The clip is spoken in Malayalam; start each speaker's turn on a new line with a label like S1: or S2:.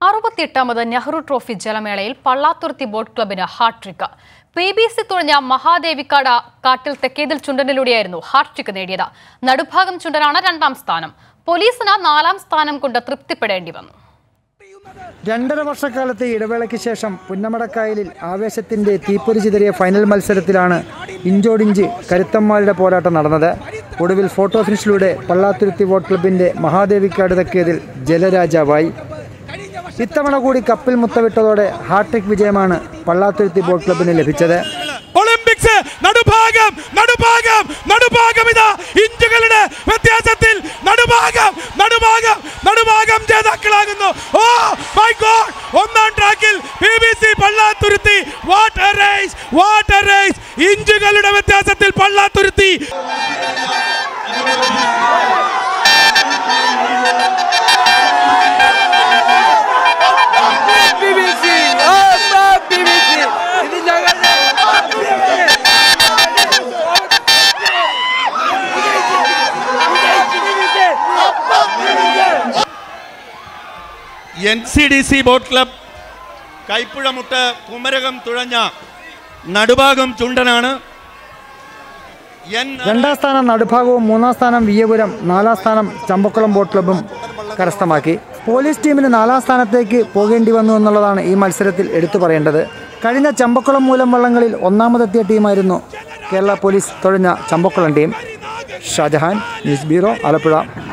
S1: അറുപത്തിയെട്ടാമത് നെഹ്റു ട്രോഫി ജലമേളയിൽ പള്ളാത്തുരുത്തി ബോട്ട് ക്ലബിന് ഹാട്രിക്ക് പി ബി സി തുഴഞ്ഞ മഹാദേവിക്കാട് കാട്ടിൽ തെക്കേതിൽ ചുണ്ടനിലൂടെയായിരുന്നു ഹാട്രിക്ക് നേടിയത് നടുഭാഗം ചുണ്ടനാണ് രണ്ടാം സ്ഥാനം പോലീസിന് നാലാം സ്ഥാനം കൊണ്ട് തൃപ്തിപ്പെടേണ്ടി വന്നു
S2: രണ്ടര വർഷക്കാലത്തെ ഇടവേളയ്ക്ക് ശേഷം പുന്നമടക്കായലിൽ ആവേശത്തിന്റെ തീപ്പൊരി ചിതറിയ ഫൈനൽ മത്സരത്തിലാണ് ഇഞ്ചോടിഞ്ച് കരുത്തന്മാരുടെ പോരാട്ടം നടന്നത് ഒടുവിൽ ഫോട്ടോ ഫിനിഷിലൂടെ പള്ളാത്തുരുത്തി ബോട്ട് ക്ലബിന്റെ മഹാദേവിക്കാട് തെക്കേതിൽ ജലരാജാവായി ഇത്തവണ കൂടി കപ്പിൽ മുത്തവിട്ടതോടെ ഹാട്രിക് വിജയമാണ് പള്ളാത്തുരുത്തി ബോട്ട് ക്ലബിന് ലഭിച്ചത്
S3: ഒളിമ്പിക്സ് നടുഭാഗം നടുഭാഗം നടുഭാഗം ഇതാ ഇഞ്ചുകളുടെ വ്യത്യാസത്തിൽ നടുഭാഗം നടുഭാഗം നടുഭാഗം ജേതാക്കളാകുന്നു ഓ മൈ ഗോഡ് ഒന്നാം ട്രാക്കിൽ P B C Pallathuruthy water race water race ഇഞ്ചുകളുടെ വ്യത്യാസത്തിൽ Pallathuruthy N C D C boat club Kaipuzhamuttu Kumarakom തുഴഞ്ഞ നടുഭാഗം ചുണ്ടനാണ് എൻ
S2: രണ്ടാം സ്ഥാനം നടുഭാഗവും മൂന്നാം സ്ഥാനം വിയ്യപുരം നാലാം സ്ഥാനം ചമ്പക്കുളം ബോട്ട് ക്ലബും കരസ്ഥമാക്കി പോലീസ് ടീമിന് നാലാം സ്ഥാനത്തേക്ക് പോകേണ്ടി വന്നു എന്നുള്ളതാണ് ഈ മത്സരത്തിൽ എടുത്തു പറയേണ്ടത് കഴിഞ്ഞ ചമ്പക്കുളം മൂലം വള്ളങ്ങളിൽ ഒന്നാമതെത്തിയ ടീമായിരുന്നു കേരള പോലീസ് തുഴഞ്ഞ Champakkulam team Shajahan news bureau Alappuzha